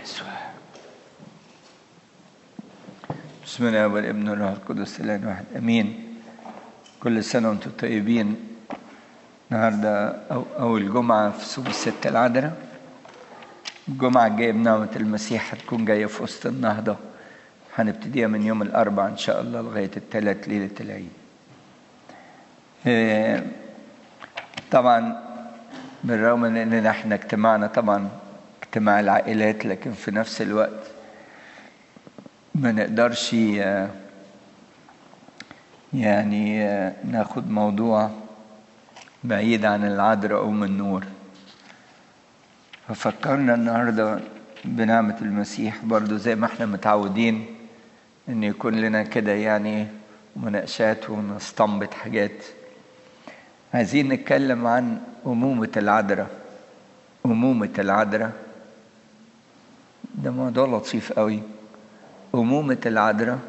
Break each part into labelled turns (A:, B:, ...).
A: يسوع بسم الله والابن والروح القدس الان واحد امين كل سنه وانتم طيبين النهارده أو اول جمعه في صوم الست العذراء الجمعه الجايه بنعمه المسيح هتكون جايه في وسط النهضه هنبتديها من يوم الاربعاء ان شاء الله لغايه الثلاث ليله العيد إيه، طبعا بالرغم من اننا احنا اجتماعنا طبعا اجتماع العائلات لكن في نفس الوقت ما نقدرش آه، يعني آه، ناخد موضوع بعيد عن العذراء أم النور ففكرنا النهاردة بنعمة المسيح برضو زي ما احنا متعودين ان يكون لنا كده يعني مناقشات ونستنبط حاجات عايزين نتكلم عن أمومة العذراء أمومة العذراء ده موضوع لطيف قوي أمومة العذراء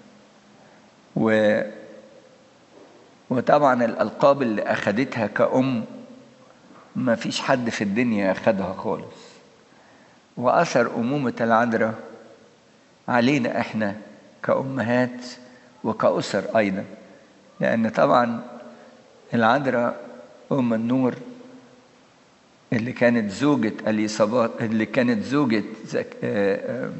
A: و وطبعا الألقاب اللي أخدتها كأم ما فيش حد في الدنيا أخدها خالص وأثر أمومة العذراء علينا إحنا كأمهات وكأسر أيضا لأن طبعا العذراء أم النور اللي كانت زوجة اليصابات اللي كانت زوجة زك... آه، آه،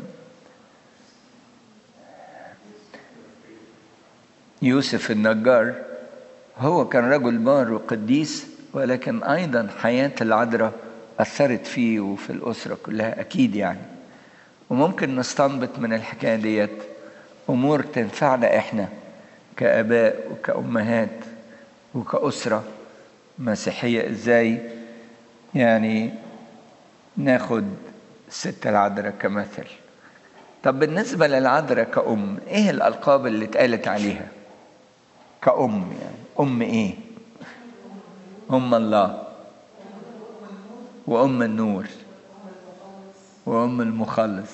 A: يوسف النجار هو كان رجل بار وقديس ولكن أيضا حياة العذراء أثرت فيه وفي الأسرة كلها أكيد يعني وممكن نستنبط من الحكاية ديت أمور تنفعنا إحنا كآباء وكأمهات وكأسرة مسيحية إزاي يعني ناخد الست العذراء كمثل طب بالنسبة للعذراء كأم إيه الألقاب اللي اتقالت عليها كأم يعني أم إيه أم الله وأم النور وأم المخلص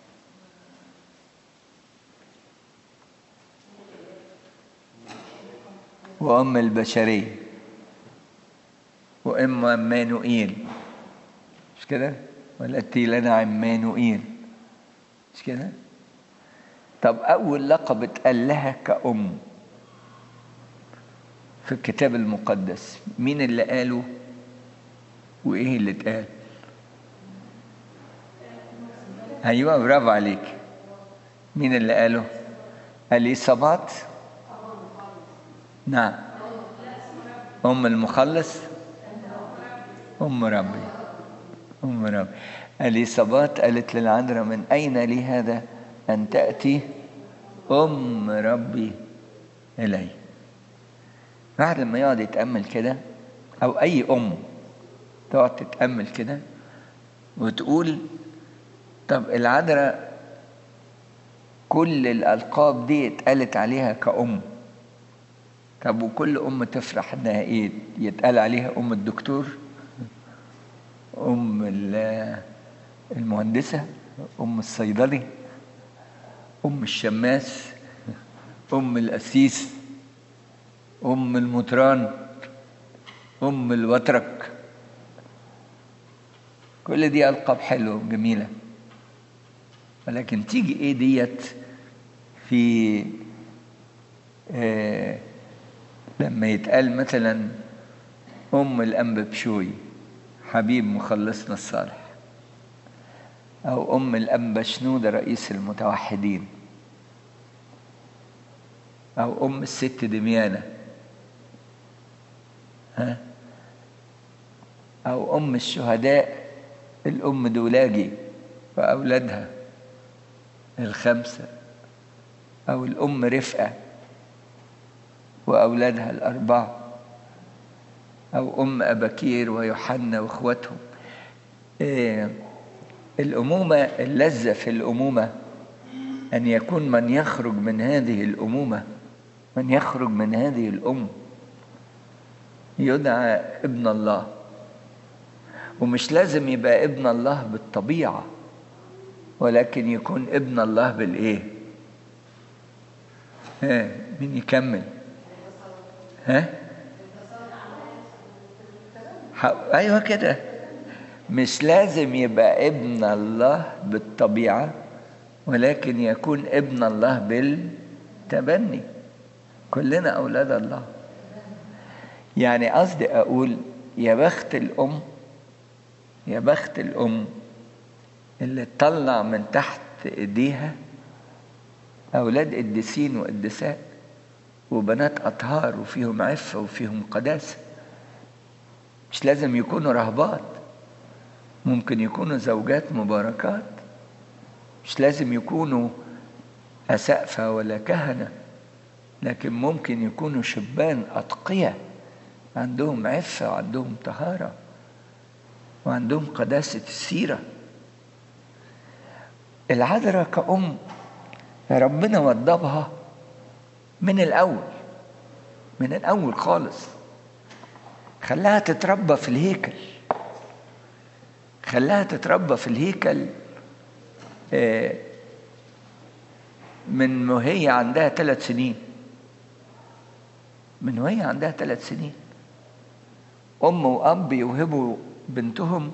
A: وأم البشرية وأم عمانوئيل مش كده؟ والتي لنا عمانوئيل مش كده؟ طب أول لقب اتقال لها كأم في الكتاب المقدس مين اللي قاله وإيه اللي اتقال؟ أيوه برافو عليك مين اللي قاله؟ اليصابات نعم أم المخلص أم ربي أم ربي اليصابات قالت للعذراء من أين لي هذا أن تأتي أم ربي إلي بعد لما يقعد يتأمل كده أو أي أم تقعد تتأمل كده وتقول طب العذراء كل الألقاب دي اتقالت عليها كأم طب وكل أم تفرح إنها إيه يتقال عليها أم الدكتور أم ال- المهندسة أم الصيدلي أم الشماس أم القسيس أم المطران أم الوترك كل دي ألقاب حلوة وجميلة ولكن تيجي إيه ديت في آه لما يتقال مثلا أم الأنبا بشوي حبيب مخلصنا الصالح أو أم الأنبا شنودة رئيس المتوحدين أو أم الست دميانة ها أو أم الشهداء الأم دولاجي وأولادها الخمسة أو الأم رفقة وأولادها الأربعة أو أم أباكير ويوحنا وإخواتهم إيه الأمومة اللذة في الأمومة أن يكون من يخرج من هذه الأمومة من يخرج من هذه الأم يدعى ابن الله ومش لازم يبقى ابن الله بالطبيعة ولكن يكون ابن الله بالإيه؟ ها مين يكمل؟ ها؟ ح- ايوه كده مش لازم يبقى ابن الله بالطبيعة ولكن يكون ابن الله بالتبني كلنا أولاد الله يعني قصدي أقول يا بخت الأم يا بخت الأم اللي تطلع من تحت إيديها أولاد قديسين وقدساء وبنات أطهار وفيهم عفة وفيهم قداسة مش لازم يكونوا رهبات ممكن يكونوا زوجات مباركات مش لازم يكونوا أسقفة ولا كهنة لكن ممكن يكونوا شبان أتقياء عندهم عفة وعندهم طهارة وعندهم قداسة السيرة العذراء كأم ربنا وضبها من الأول من الأول خالص خلاها تتربى في الهيكل خلاها تتربى في الهيكل من وهي عندها ثلاث سنين من وهي عندها ثلاث سنين أم وأب يوهبوا بنتهم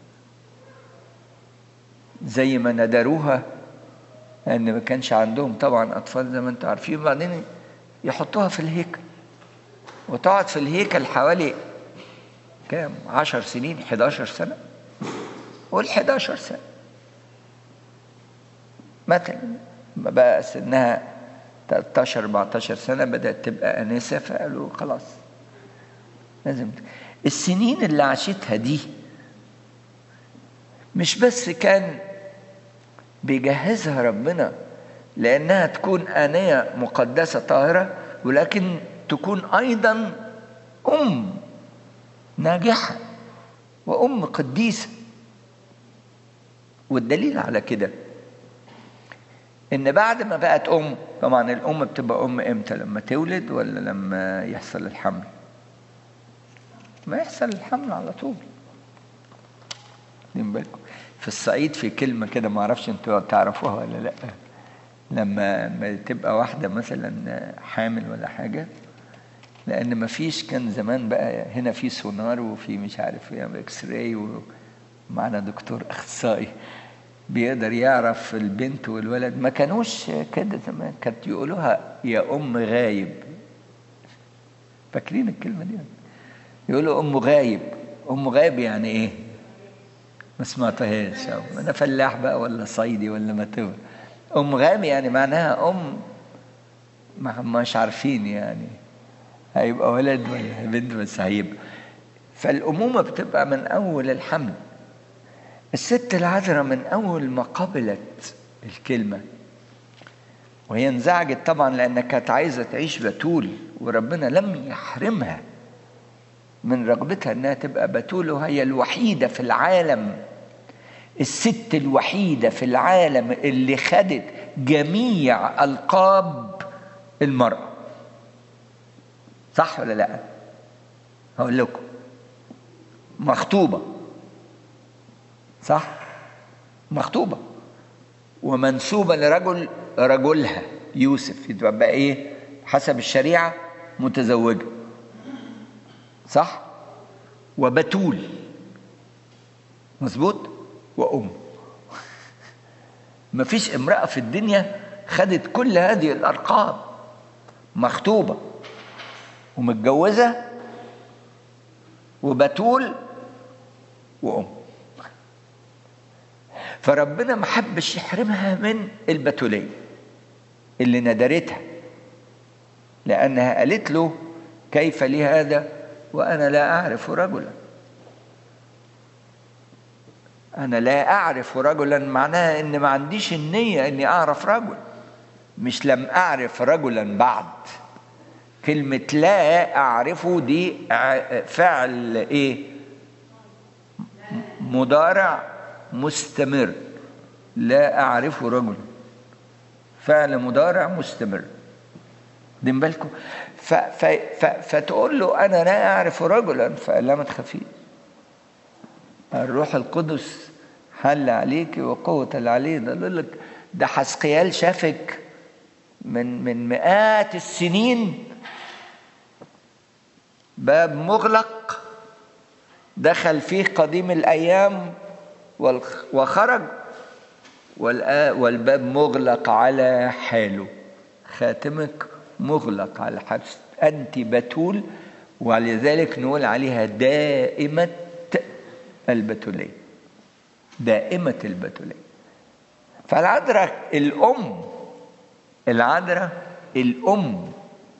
A: زي ما ندروها لأن ما كانش عندهم طبعا أطفال زي ما أنتم عارفين وبعدين يحطوها في الهيكل وتقعد في الهيكل حوالي كام عشر سنين 11 سنة قول 11 سنة مثلا بقى سنها 13 14 سنة بدأت تبقى أنسة فقالوا خلاص لازم السنين اللي عاشتها دي مش بس كان بيجهزها ربنا لأنها تكون آنية مقدسة طاهرة ولكن تكون أيضا أم ناجحة وأم قديسة والدليل على كده إن بعد ما بقت أم طبعا الأم بتبقى أم إمتى لما تولد ولا لما يحصل الحمل ما يحصل الحمل على طول بالكم في الصعيد في كلمة كده ما اعرفش انتوا تعرفوها ولا لا لما تبقى واحدة مثلا حامل ولا حاجة لأن ما فيش كان زمان بقى هنا في سونار وفي مش عارف ايه اكس راي ومعنا دكتور أخصائي بيقدر يعرف البنت والولد ما كانوش كده زمان كانت يقولوها يا أم غايب فاكرين الكلمة دي يقولوا أم غايب أم غايب يعني إيه؟ ما سمعتهاش انا فلاح بقى ولا صيدي ولا ما ام غام يعني معناها ام ما مش عارفين يعني هيبقى ولد ولا بنت بس هيبقى فالامومه بتبقى من اول الحمل الست العذراء من اول ما قبلت الكلمه وهي انزعجت طبعا لانها كانت عايزه تعيش بتول وربنا لم يحرمها من رغبتها انها تبقى بتول وهي الوحيده في العالم الست الوحيده في العالم اللي خدت جميع القاب المراه صح ولا لا هقول لكم مخطوبه صح مخطوبه ومنسوبه لرجل رجلها يوسف يبقى ايه حسب الشريعه متزوجه صح وبتول مظبوط وأم مفيش امرأة في الدنيا خدت كل هذه الأرقام مخطوبة ومتجوزة وبتول وأم فربنا ما حبش يحرمها من البتولية اللي ندرتها لأنها قالت له كيف لي هذا وأنا لا أعرف رجلا أنا لا أعرف رجلا معناها إن ما عنديش النية إني أعرف رجل مش لم أعرف رجلا بعد كلمة لا أعرفه دي فعل إيه مضارع مستمر لا أعرف رجلا فعل مضارع مستمر دين بالكم ف ف ف فتقول له انا لا اعرف رجلا فقال لا ما تخافيش الروح القدس حل عليك وقوة العلي ده يقول لك ده حسقيال شافك من من مئات السنين باب مغلق دخل فيه قديم الأيام وخرج والباب مغلق على حاله خاتمك مغلق على حبس أنت بتول ولذلك نقول عليها دائمة البتولية دائمة البتولية فالعذراء الأم العذراء الأم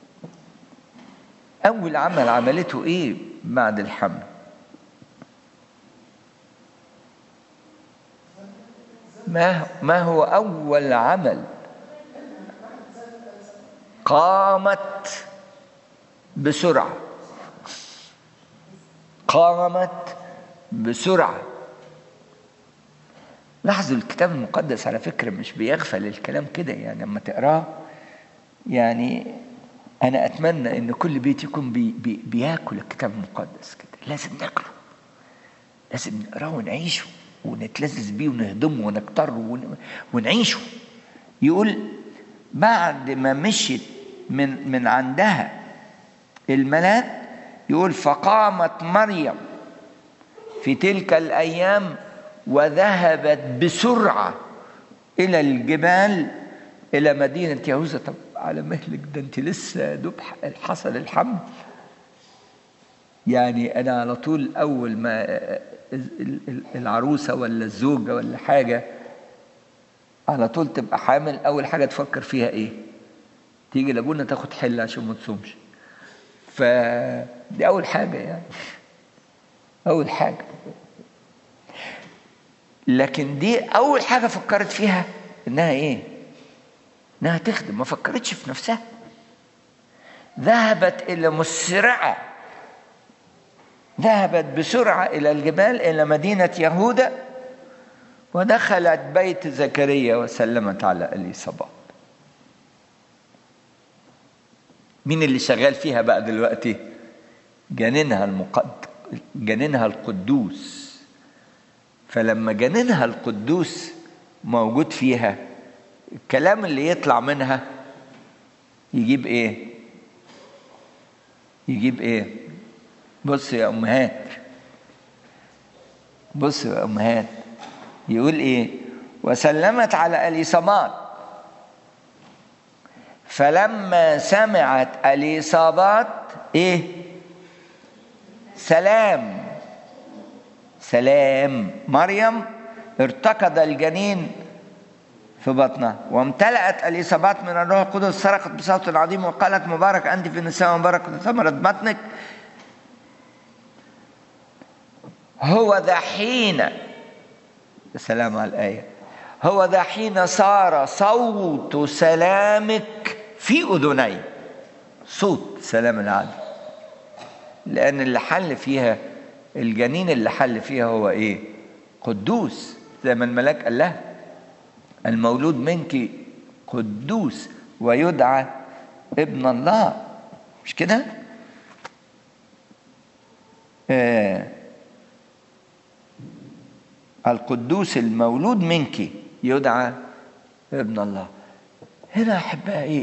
A: أول عمل عملته إيه بعد الحمل ما ما هو أول عمل قامت بسرعة قامت بسرعة لاحظوا الكتاب المقدس على فكرة مش بيغفل الكلام كده يعني لما تقراه يعني أنا أتمنى إن كل بيت يكون بي بي بياكل الكتاب المقدس كده لازم ناكله لازم نقراه ونعيشه ونتلذذ بيه ونهضمه ونكتره ونعيشه يقول بعد ما مشيت من من عندها الملاك يقول فقامت مريم في تلك الايام وذهبت بسرعه الى الجبال الى مدينه يهوذا طب على مهلك ده انت لسه دوب حصل الحمل يعني انا على طول اول ما العروسه ولا الزوجه ولا حاجه على طول تبقى حامل اول حاجه تفكر فيها ايه تيجي لابونا تاخد حله عشان ما تصومش فدي اول حاجه يعني اول حاجه لكن دي اول حاجه فكرت فيها انها ايه انها تخدم ما فكرتش في نفسها ذهبت الى مسرعه ذهبت بسرعه الى الجبال الى مدينه يهوذا ودخلت بيت زكريا وسلمت على اليصابات مين اللي شغال فيها بقى دلوقتي جنينها المقد جنينها القدوس فلما جنينها القدوس موجود فيها الكلام اللي يطلع منها يجيب ايه يجيب ايه بص يا امهات بص يا امهات يقول ايه وسلمت على اليصابات فلما سمعت اليصابات ايه سلام سلام مريم ارتقد الجنين في بطنها وامتلأت اليصابات من الروح القدس صرخت بصوت عظيم وقالت مبارك انت في النساء ومبارك ثمرة بطنك هو ذا حين السلام على الآية هو ذا حين صار صوت سلامك في أذني صوت سلام العدل لأن اللي حل فيها الجنين اللي حل فيها هو إيه قدوس زي ما الملاك قال لها المولود منك قدوس ويدعى ابن الله مش كده آه القدوس المولود منك يدعى ابن الله هنا احبها ايه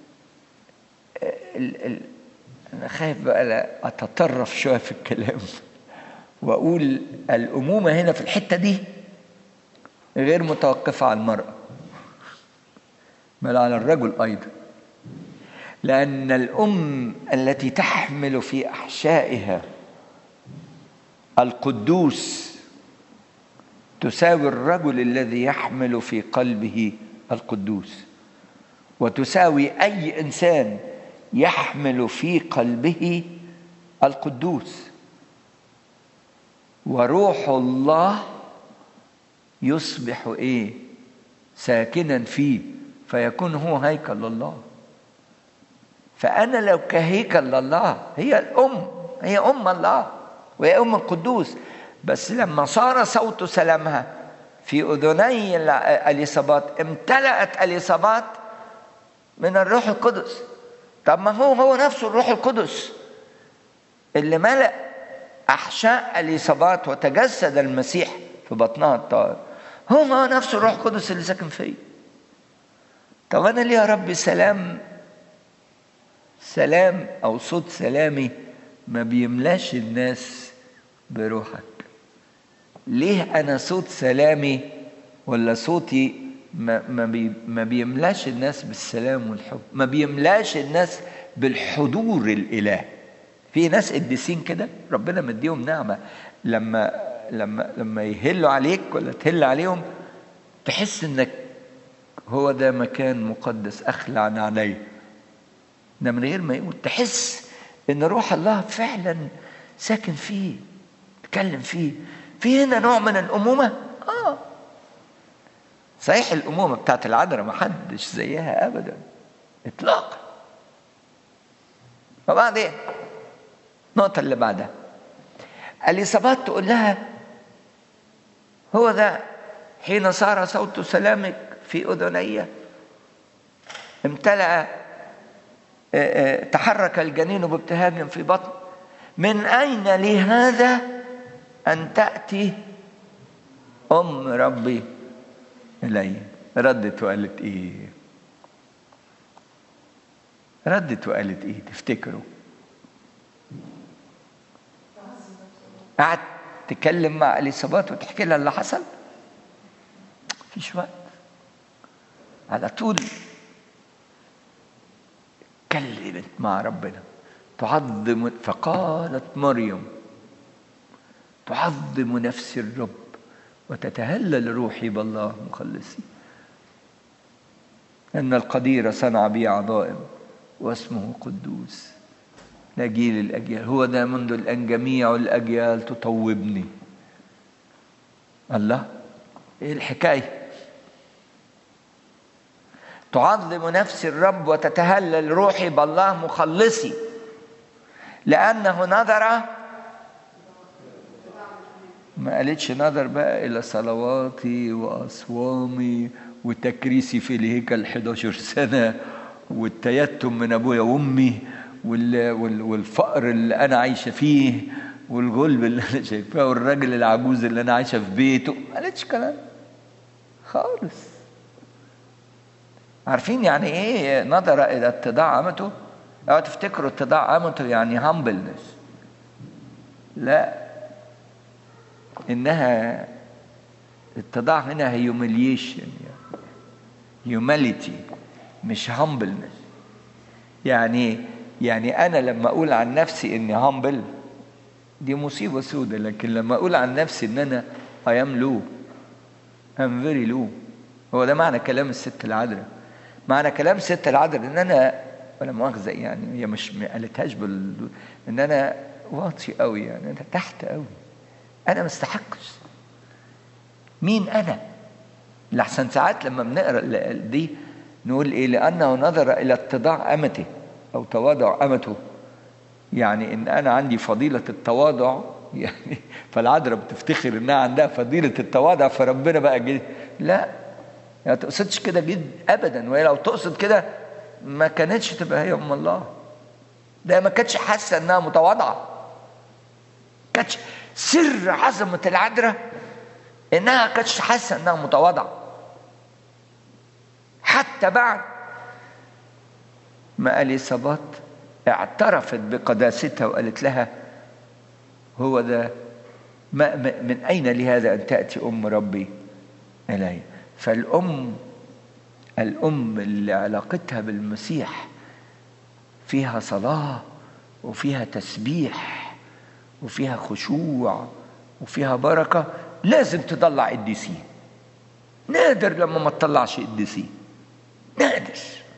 A: ال ال انا خايف بقى لا اتطرف شويه في الكلام واقول الامومه هنا في الحته دي غير متوقفه على المراه بل على الرجل ايضا لان الام التي تحمل في احشائها القدوس تساوي الرجل الذي يحمل في قلبه القدوس وتساوي اي انسان يحمل في قلبه القدوس وروح الله يصبح ايه ساكنا فيه فيكون هو هيكل لله فانا لو كهيكل لله هي الام هي ام الله وهي ام القدوس بس لما صار صوت سلامها في اذني اليصابات امتلأت اليصابات من الروح القدس طب ما هو هو نفسه الروح القدس اللي ملأ احشاء اليصابات وتجسد المسيح في بطنها الطاهر هو هو نفسه الروح القدس اللي ساكن فيا طب انا ليه يا رب سلام سلام او صوت سلامي ما بيملاش الناس بروحك ليه انا صوت سلامي ولا صوتي ما ما, بي ما بيملاش الناس بالسلام والحب ما بيملاش الناس بالحضور الاله في ناس قديسين كده ربنا مديهم نعمه لما لما لما يهلوا عليك ولا تهل عليهم تحس انك هو ده مكان مقدس اخلع عليه ده من غير ما يقول تحس ان روح الله فعلا ساكن فيه تكلم فيه في هنا نوع من الامومه اه صحيح الامومه بتاعت العذراء ما حدش زيها ابدا اطلاقا وبعدين النقطه اللي بعدها اليصابات تقول لها هو ذا حين صار صوت سلامك في اذني امتلأ تحرك الجنين بابتهاج في بطن من أين لهذا أن تأتي أم ربي إلي ردت وقالت إيه ردت وقالت إيه تفتكروا قعدت تتكلم مع اليصابات وتحكي لها اللي حصل مفيش وقت على طول اتكلمت مع ربنا تعظم فقالت مريم تعظم نفسي الرب وتتهلل روحي بالله مخلصي أن القدير صنع بي عظائم واسمه قدوس لا جيل الأجيال هو ده منذ الآن جميع الأجيال تطوبني الله إيه الحكاية تعظم نفسي الرب وتتهلل روحي بالله مخلصي لأنه نظر ما قالتش نظر بقى إلى صلواتي وأصوامي وتكريسي في الهيكل 11 سنة والتيتم من أبويا وأمي والفقر اللي أنا عايشة فيه والغلب اللي أنا شايفاه والراجل العجوز اللي أنا عايشة في بيته ما قالتش كلام خالص عارفين يعني ايه نظر الى اتضاع امته اوعوا تفتكروا اتضاع امته يعني هامبلنس لا انها اتضاع هنا هيوميليشن يعني هيوماليتي مش هامبلنس يعني يعني انا لما اقول عن نفسي اني هامبل دي مصيبه سودة لكن لما اقول عن نفسي ان انا I am low I'm very low هو ده معنى كلام الست العذراء معنى كلام ست العذراء ان انا ولا مؤاخذه يعني هي مش ما قالتهاش بال ان انا واطي قوي يعني انا تحت قوي انا ما استحقش مين انا لحسن ساعات لما بنقرا دي نقول ايه لانه نظر الى اتضاع امته او تواضع امته يعني ان انا عندي فضيله التواضع يعني فالعذراء بتفتخر انها عندها فضيله التواضع فربنا بقى جد لا يعني تقصدش كده جد ابدا وهي لو تقصد كده ما كانتش تبقى هي ام الله ده ما كانتش حاسه انها متواضعه كانتش سر عظمه العذراء انها كانتش حاسه انها متواضعه حتى بعد ما اليصابات اعترفت بقداستها وقالت لها هو ده ما من اين لهذا ان تاتي ام ربي الي فالام الام اللي علاقتها بالمسيح فيها صلاه وفيها تسبيح وفيها خشوع وفيها بركه لازم تطلع قديسين نادر لما ما تطلعش قديسين نادر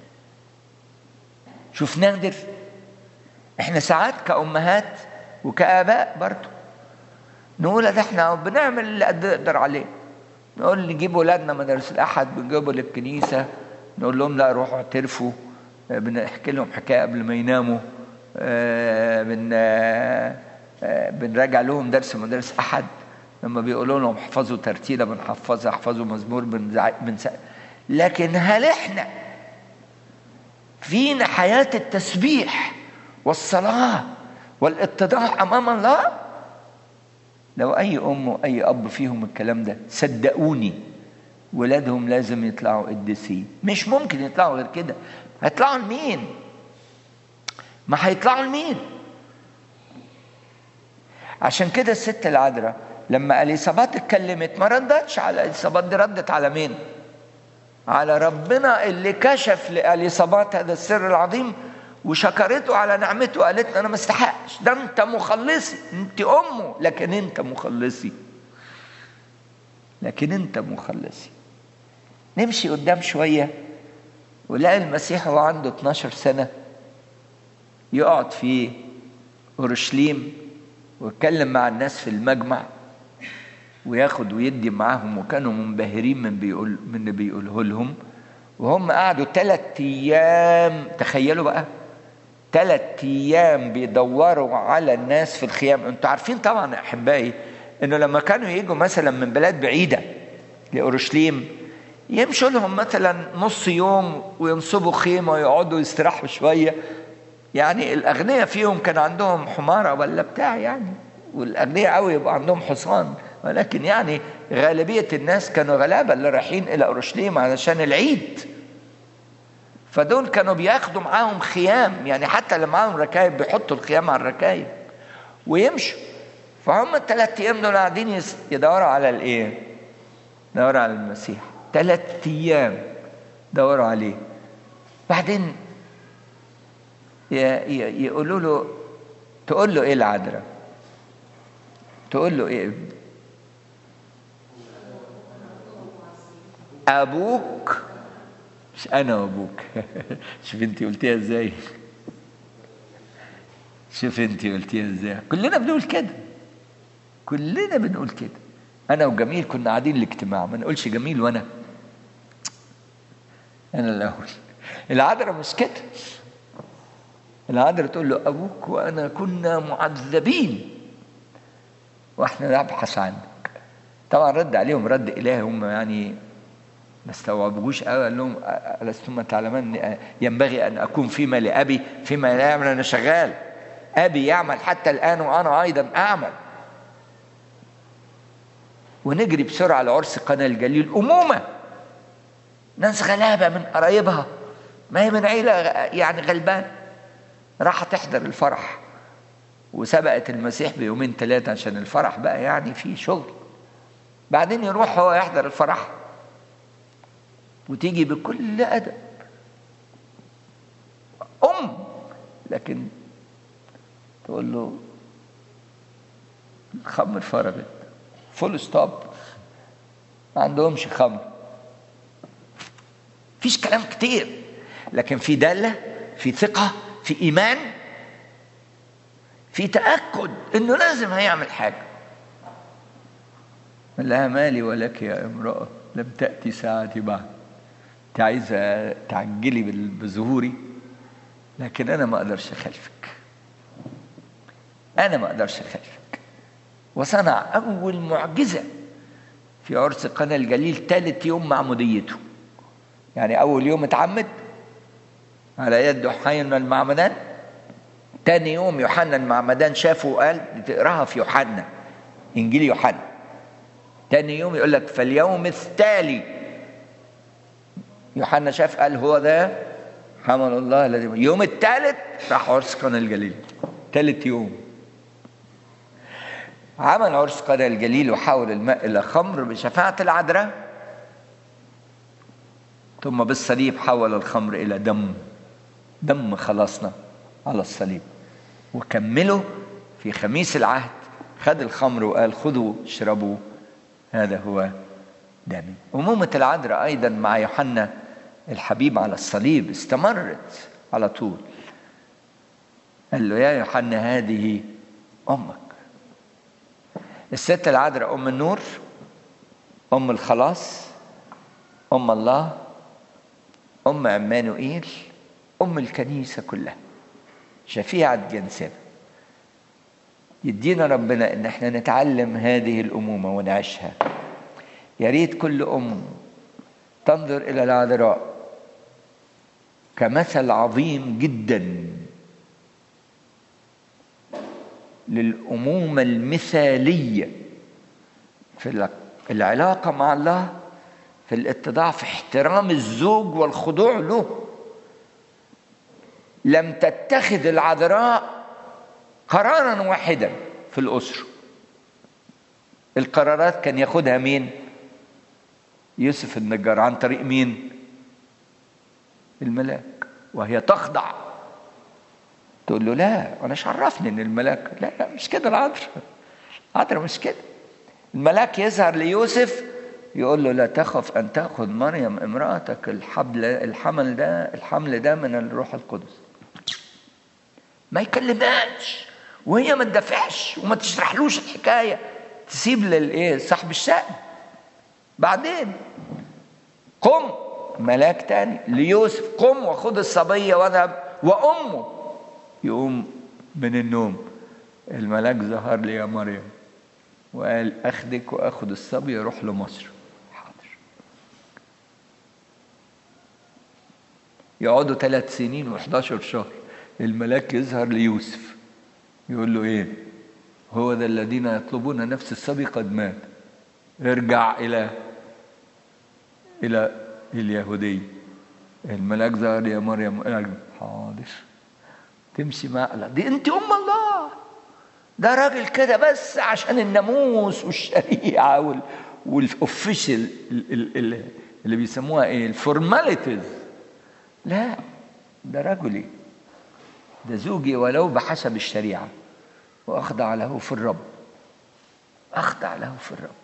A: شوف نادر احنا ساعات كأمهات وكآباء برضه نقول ده احنا بنعمل اللي نقدر عليه نقول نجيب ولادنا مدارس الأحد بنجيبهم للكنيسة نقول لهم لا روحوا اعترفوا بنحكي لهم حكاية قبل ما يناموا بن بنراجع لهم درس مدارس أحد لما بيقولوا لهم احفظوا ترتيلة بنحفظها احفظوا مزمور بنسا لكن هل احنا فينا حياة التسبيح والصلاة والاتضاع أمام الله لو أي أم وأي أب فيهم الكلام ده صدقوني ولادهم لازم يطلعوا قديسين مش ممكن يطلعوا غير كده هيطلعوا لمين ما هيطلعوا لمين عشان كده الست العذراء لما اليصابات اتكلمت ما ردتش على اليصابات دي ردت على مين على ربنا اللي كشف لاليصابات هذا السر العظيم وشكرته على نعمته وقالت انا ما استحقش ده انت مخلصي انت امه لكن انت مخلصي لكن انت مخلصي نمشي قدام شويه ولقى المسيح وهو عنده 12 سنه يقعد في اورشليم ويتكلم مع الناس في المجمع وياخد ويدي معاهم وكانوا منبهرين من بيقول من اللي بيقوله لهم وهم قعدوا ثلاث ايام تخيلوا بقى ثلاث ايام بيدوروا على الناس في الخيام انتوا عارفين طبعا يا احبائي انه لما كانوا يجوا مثلا من بلاد بعيده لاورشليم يمشوا لهم مثلا نص يوم وينصبوا خيمه ويقعدوا يستراحوا شويه يعني الاغنياء فيهم كان عندهم حماره ولا بتاع يعني والاغنياء قوي يبقى عندهم حصان ولكن يعني غالبيه الناس كانوا غلابه اللي رايحين الى اورشليم علشان العيد فدول كانوا بياخدوا معاهم خيام يعني حتى اللي معاهم ركايب بيحطوا الخيام على الركايب ويمشوا فهم الثلاث ايام دول قاعدين يدوروا على الايه؟ يدوروا على المسيح ثلاث ايام دوروا عليه بعدين يقولوا له تقول له ايه العذراء؟ تقول له ايه ابوك مش انا وابوك شوف انت قلتيها ازاي شوف انت قلتيها ازاي كلنا بنقول كده كلنا بنقول كده انا وجميل كنا قاعدين الاجتماع ما نقولش جميل وانا انا اللي اقول العذراء مش كده العذراء تقول له ابوك وانا كنا معذبين واحنا نبحث عنك طبعا رد عليهم رد الهي هم يعني ما استوعبوش قوي قال لهم ألستم تعلمان ينبغي أن أكون فيما لأبي فيما لا يعمل أنا شغال أبي يعمل حتى الآن وأنا أيضا أعمل ونجري بسرعة لعرس قنا الجليل أمومة ناس غلابة من قرايبها ما هي من عيلة يعني غلبان راح تحضر الفرح وسبقت المسيح بيومين ثلاثة عشان الفرح بقى يعني في شغل بعدين يروح هو يحضر الفرح وتيجي بكل أدب أم لكن تقول له الخمر فرغت فول ستوب ما عندهمش خمر فيش كلام كتير لكن في دالة في ثقة في إيمان في تأكد إنه لازم هيعمل حاجة لها مالي ولك يا امرأة لم تأتي ساعتي بعد انت عايزه تعجلي بظهوري لكن انا ما اقدرش اخالفك انا ما اقدرش اخالفك وصنع اول معجزه في عرس قنا الجليل ثالث يوم معموديته يعني اول يوم اتعمد على يد يوحنا المعمدان تاني يوم يوحنا المعمدان شافه وقال تقراها في يوحنا انجيل يوحنا تاني يوم يقول لك فاليوم التالي يوحنا شاف قال هو ده حمل الله الذي يوم الثالث راح عرس قنا الجليل ثالث يوم عمل عرس قنا الجليل وحول الماء الى خمر بشفاعه العذراء ثم بالصليب حول الخمر الى دم دم خلصنا على الصليب وكملوا في خميس العهد خد الخمر وقال خذوا اشربوا هذا هو دمي أمومة العذراء أيضا مع يوحنا الحبيب على الصليب استمرت على طول قال له يا يوحنا هذه أمك الست العذراء أم النور أم الخلاص أم الله أم عمانوئيل أم الكنيسة كلها شفيعة جنسنا يدينا ربنا ان احنا نتعلم هذه الامومه ونعيشها يا ريت كل ام تنظر الى العذراء كمثل عظيم جدا للامومه المثاليه في العلاقه مع الله في الاتضاع في احترام الزوج والخضوع له لم تتخذ العذراء قرارا واحدا في الاسره القرارات كان ياخدها مين يوسف النجار عن طريق مين الملاك وهي تخضع تقول له لا انا مش عرفني ان الملاك لا لا مش كده العذراء العذراء مش كده الملاك يظهر ليوسف يقول له لا تخف ان تاخذ مريم امراتك الحبل الحمل ده الحمل ده من الروح القدس ما يكلمهاش وهي ما تدافعش وما تشرحلوش الحكايه تسيب للايه صاحب الشأن بعدين قم ملاك تاني ليوسف قم وخذ الصبية واذهب وأمه يقوم من النوم الملاك ظهر لي يا مريم وقال أخدك وأخذ الصبي يروح لمصر حاضر يقعدوا ثلاث سنين و11 شهر الملاك يظهر ليوسف يقول له ايه هو ذا الذين يطلبون نفس الصبي قد مات ارجع الى الى اليهودية الملاك ظهر يا مريم قال حاضر تمشي مع لا دي انت ام الله ده راجل كده بس عشان الناموس والشريعه وال والاوفيشال اللي بيسموها ايه الفورماليتيز لا ده رجلي ده زوجي ولو بحسب الشريعه واخضع له في الرب اخضع له في الرب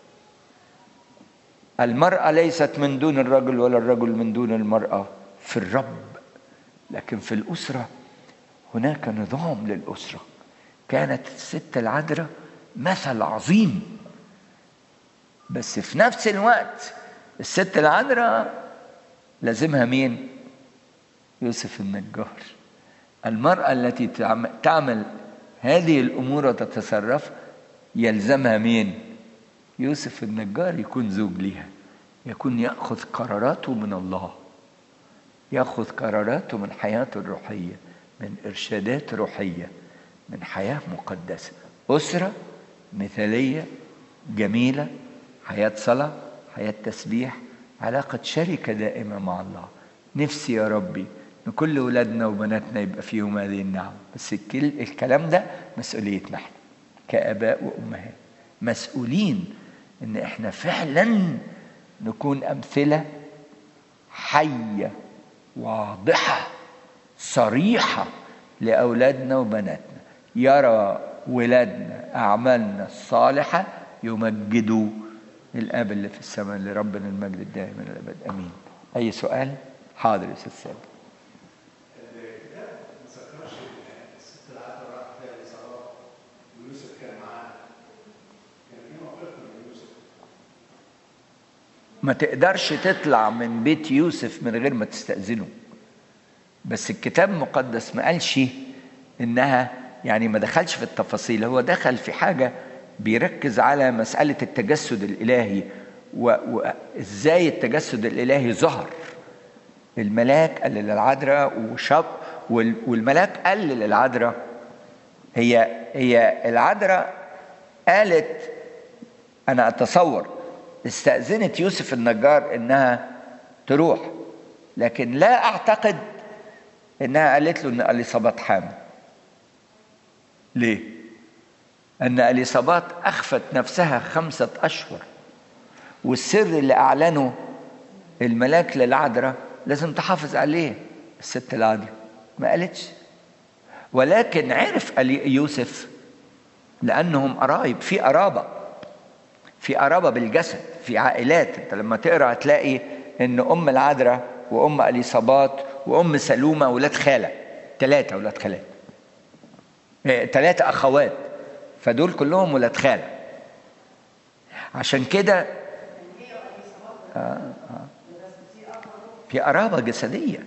A: المرأة ليست من دون الرجل ولا الرجل من دون المرأة في الرب لكن في الأسرة هناك نظام للأسرة كانت الست العذراء مثل عظيم بس في نفس الوقت الست العذراء لازمها مين؟ يوسف النجار المرأة التي تعمل هذه الأمور وتتصرف يلزمها مين؟ يوسف النجار يكون زوج ليها يكون ياخذ قراراته من الله ياخذ قراراته من حياته الروحيه من ارشادات روحيه من حياه مقدسه اسره مثاليه جميله حياه صلاه حياه تسبيح علاقه شركه دائمه مع الله نفسي يا ربي ان كل اولادنا وبناتنا يبقى فيهم هذه النعم بس الكلام ده مسؤوليتنا احنا كاباء وامهات مسؤولين ان احنا فعلا نكون امثله حيه واضحه صريحه لاولادنا وبناتنا يرى ولادنا اعمالنا الصالحه يمجدوا الاب اللي في السماء لربنا المجد الدائم الى الابد امين اي سؤال حاضر يا استاذ سامي ما تقدرش تطلع من بيت يوسف من غير ما تستأذنه بس الكتاب المقدس ما قالش انها يعني ما دخلش في التفاصيل هو دخل في حاجه بيركز على مساله التجسد الالهي وازاي التجسد الالهي ظهر الملاك قال للعذراء وشاب والملاك قال للعذراء هي هي العذراء قالت انا اتصور استأذنت يوسف النجار انها تروح لكن لا اعتقد انها قالت له ان اليصابات حامل ليه ان اليصابات اخفت نفسها خمسه اشهر والسر اللي اعلنه الملاك للعذراء لازم تحافظ عليه الست العذراء ما قالتش ولكن عرف يوسف لانهم قرايب في قرابه في قرابة بالجسد في عائلات انت لما تقرا هتلاقي ان ام العذراء وام اليصابات وام سلومه ولاد خاله ثلاثه ولاد خالات ثلاثه اخوات فدول كلهم ولاد خاله عشان كده آه آه في قرابه جسديه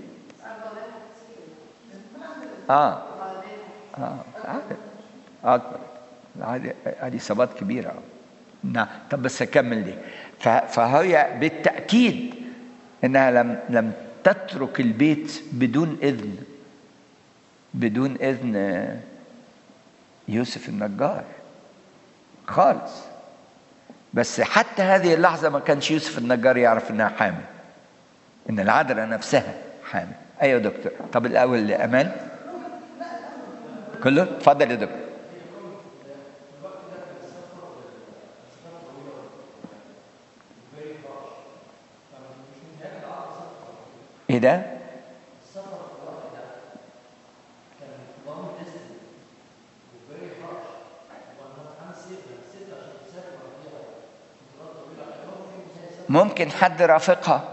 A: اه اه اكبر اليصابات كبيره نعم طب بس اكمل دي فهي بالتاكيد انها لم لم تترك البيت بدون اذن بدون اذن يوسف النجار خالص بس حتى هذه اللحظه ما كانش يوسف النجار يعرف انها حامل ان العذراء نفسها حامل ايوه يا دكتور طب الاول امان كله اتفضل يا دكتور ايه ده ممكن حد رافقها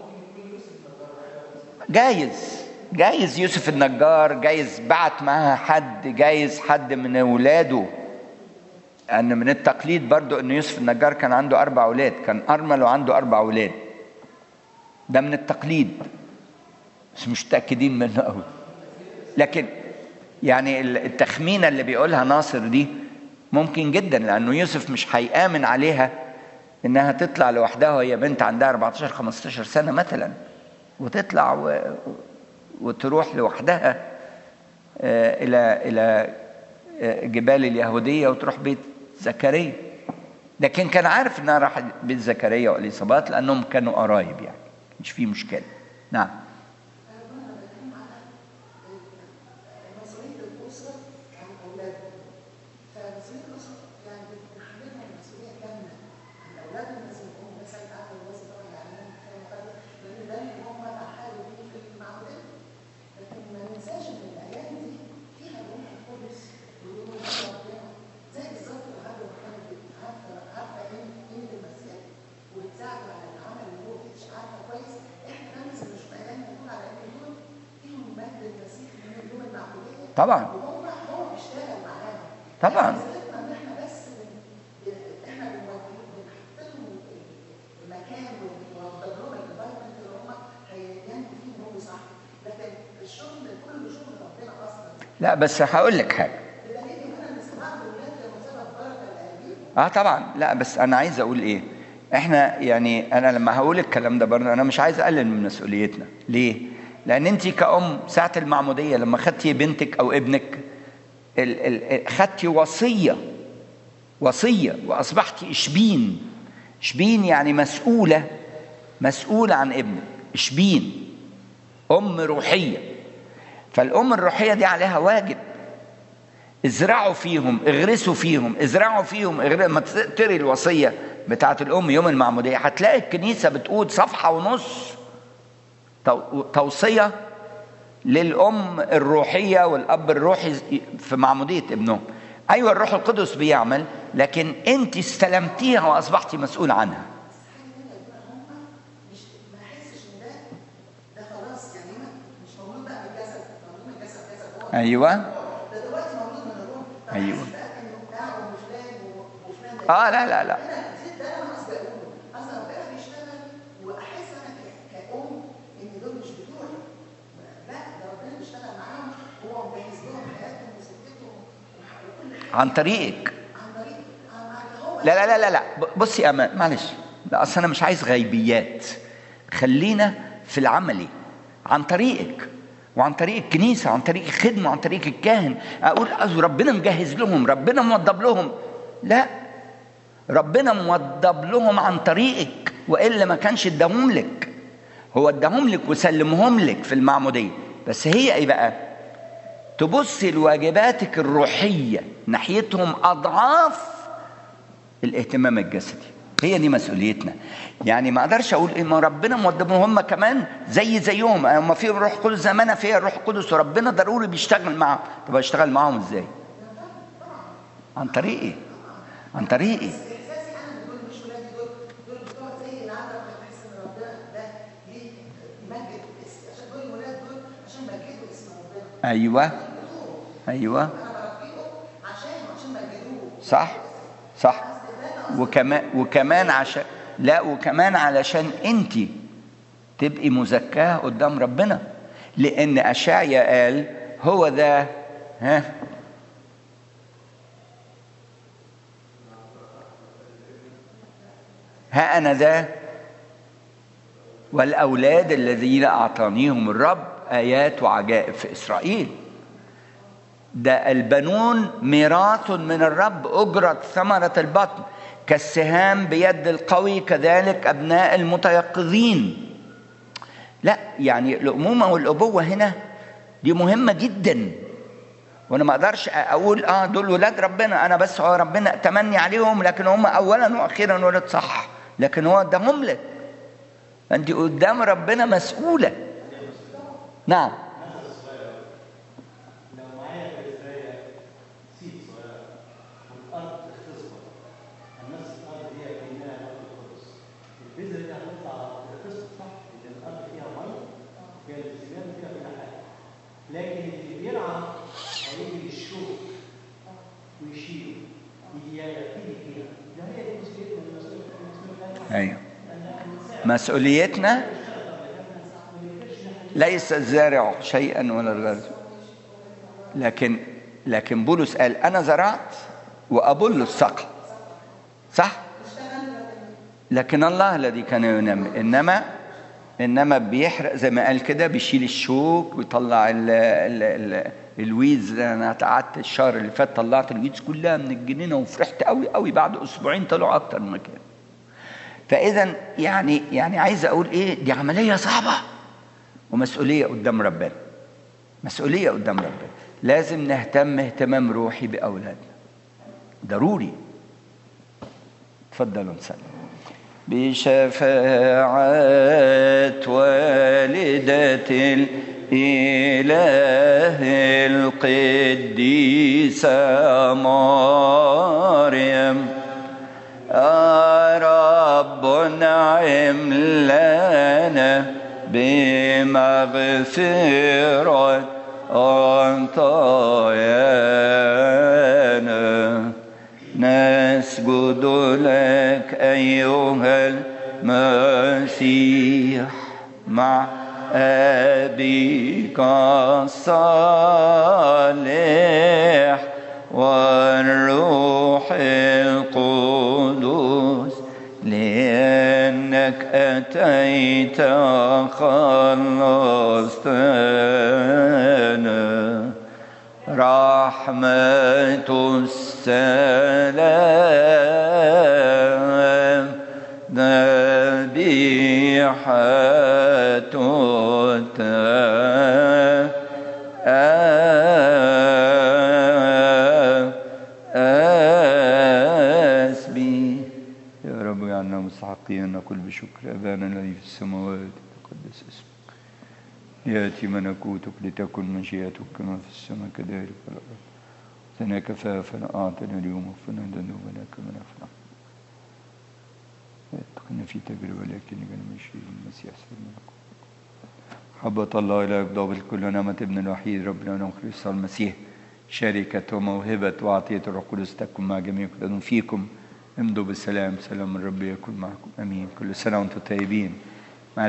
A: جايز جايز يوسف النجار جايز بعت معاها حد جايز حد من اولاده ان من التقليد برضو ان يوسف النجار كان عنده اربع اولاد كان ارمل وعنده اربع اولاد ده من التقليد بس مش متاكدين منه قوي لكن يعني التخمينه اللي بيقولها ناصر دي ممكن جدا لانه يوسف مش هيامن عليها انها تطلع لوحدها وهي بنت عندها 14 15 سنه مثلا وتطلع و... وتروح لوحدها الى الى جبال اليهوديه وتروح بيت زكريا لكن كان عارف انها راحت بيت زكريا واليصابات لانهم كانوا قرايب يعني مش في مشكله نعم طبعا طبعا لا بس هقول لك حاجه اه طبعا لا بس انا عايز اقول ايه احنا يعني انا لما هقول الكلام ده برضه انا مش عايز اقلل من مسؤوليتنا ليه لان انت كأم ساعة المعمودية لما خدتي بنتك او ابنك ال ال خدتي وصية وصية واصبحتي اشبين اشبين يعني مسؤولة مسؤولة عن ابنك اشبين ام روحية فالام الروحية دي عليها واجب ازرعوا فيهم اغرسوا فيهم ازرعوا فيهم اغرسوا ما تقري الوصية بتاعت الام يوم المعمودية هتلاقي الكنيسة بتقول صفحة ونص توصيه للام الروحيه والاب الروحي في معموديه ابنهم ايوه الروح القدس بيعمل لكن انت استلمتيها واصبحتي مسؤول عنها ايوه ايوه اه لا لا لا عن طريقك لا لا لا لا لا بصي يا امان معلش لا اصل انا مش عايز غيبيات خلينا في العملي عن طريقك وعن طريق الكنيسة عن طريق الخدمة عن طريق الكاهن أقول ربنا مجهز لهم ربنا موضب لهم لا ربنا موضب لهم عن طريقك وإلا ما كانش اداهم لك هو اداهم لك وسلمهم لك في المعمودية بس هي ايه بقى تبصي لواجباتك الروحية ناحيتهم أضعاف الاهتمام الجسدي هي دي مسؤوليتنا يعني ما اقدرش اقول ايه ما ربنا موضبهم هم كمان زي زيهم هم فيهم روح قدس زي ما انا فيها الروح القدس وربنا ضروري بيشتغل معاهم طب اشتغل معاهم ازاي عن طريقي عن طريقي ايوه ايوه صح صح وكمان وكمان عشان لا وكمان علشان انت تبقي مزكاه قدام ربنا لان اشعيا قال هو ذا ها ها انا ذا والاولاد الذين اعطانيهم الرب ايات وعجائب في اسرائيل ده البنون ميراث من الرب اجره ثمره البطن كالسهام بيد القوي كذلك ابناء المتيقظين لا يعني الامومه والابوه هنا دي مهمه جدا وانا ما اقدرش اقول اه دول ولاد ربنا انا بس هو ربنا تمني عليهم لكن هم اولا واخيرا ولاد صح لكن هو اداهم لك انت قدام ربنا مسؤوله نعم
B: لو معايا في الزراعة سيد صغيرة والأرض تختصر النفس الأرض هي كأنها أرض القدس البذرة دي هتطلع تختصر صح لأن الأرض فيها مية فيها الالتزام فيها كل حاجة لكن اللي بيرعى هيجي الشوك ويشيله يجي يبتدي فيها ده هي دي مسؤوليتنا المسؤولية المسؤولية
A: ايوه مسؤوليتنا ليس الزارع شيئا ولا الغرز لكن لكن بولس قال انا زرعت وابولس سقى صح لكن الله الذي كان ينمي انما انما بيحرق زي ما قال كده بيشيل الشوك ويطلع ال ال ال الويز انا قعدت الشهر اللي فات طلعت الويز كلها من الجنينه وفرحت قوي قوي بعد اسبوعين طلعوا اكتر من كده فاذا يعني يعني عايز اقول ايه دي عمليه صعبه ومسؤوليه قدام ربنا مسؤوليه قدام ربنا لازم نهتم اهتمام روحي باولادنا ضروري اتفضلوا نسلم بشفاعة والدة الإله القديسة مريم يا رب نعم لنا بمغفرة عطايانا نسجد لك أيها المسيح مع أبيك الصالح والروح القدس لأنك أتيت خلصتنا رحمة السلام ذبيحة أسبي يا رب اجعلنا مستحقين أن نقول بشكر أبانا الذي في السماوات تقدس اسمك يأتي ملكوتك لتكن مشيئتك كما في السماء كذلك في الأرض لنا كفافنا أعطنا اليوم وفنا ذنوبنا كما نفعل لا تدخلنا في تجربة لكن نجعل من شيء المسيح سيدنا حبة الله إلى يبدأ بالكل نعمة ابن الوحيد ربنا ونخلص المسيح شركة وموهبة وعطية الروح القدس تكن مع جميع كل فيكم امضوا بالسلام سلام الرب يكون معكم امين كل سنه وانتم طيبين